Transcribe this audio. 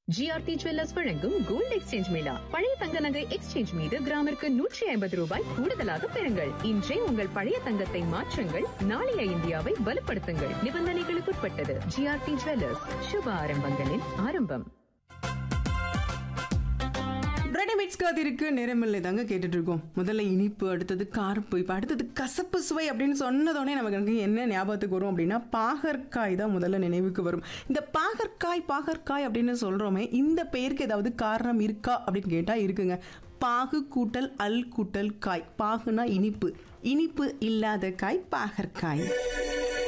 GRT jewellers வழங்கும் gold exchange mela பழைய தங்க நகை எக்ஸ்சேஞ்ச் மீது கிராமிற்கு நூற்றி ஐம்பது ரூபாய் கூடுதலாக பெறுங்கள் இன்றே உங்கள் பழைய தங்கத்தை மாற்றுங்கள் நாளைய இந்தியாவை வலுப்படுத்துங்கள் நிபந்தனைகளுக்குட்பட்டது ஜிஆர்டி ஜுவல்லர்ஸ் சுப ஆரம்பங்களின் ஆரம்பம் ரெடிமேட்ஸ் காத்திருக்கு நேரமில்லை தாங்க கேட்டுட்டு இருக்கோம் முதல்ல இனிப்பு அடுத்தது காரப்பு இப்போ அடுத்தது கசப்பு சுவை அப்படின்னு சொன்னதோடனே நமக்கு என்ன ஞாபகத்துக்கு வரும் அப்படின்னா பாகற்காய் தான் முதல்ல நினைவுக்கு வரும் இந்த பாகற்காய் பாகற்காய் அப்படின்னு சொல்கிறோமே இந்த பெயருக்கு ஏதாவது காரணம் இருக்கா அப்படின்னு கேட்டால் இருக்குங்க பாகு கூட்டல் அல் கூட்டல் காய் பாகுனா இனிப்பு இனிப்பு இல்லாத காய் பாகற்காய்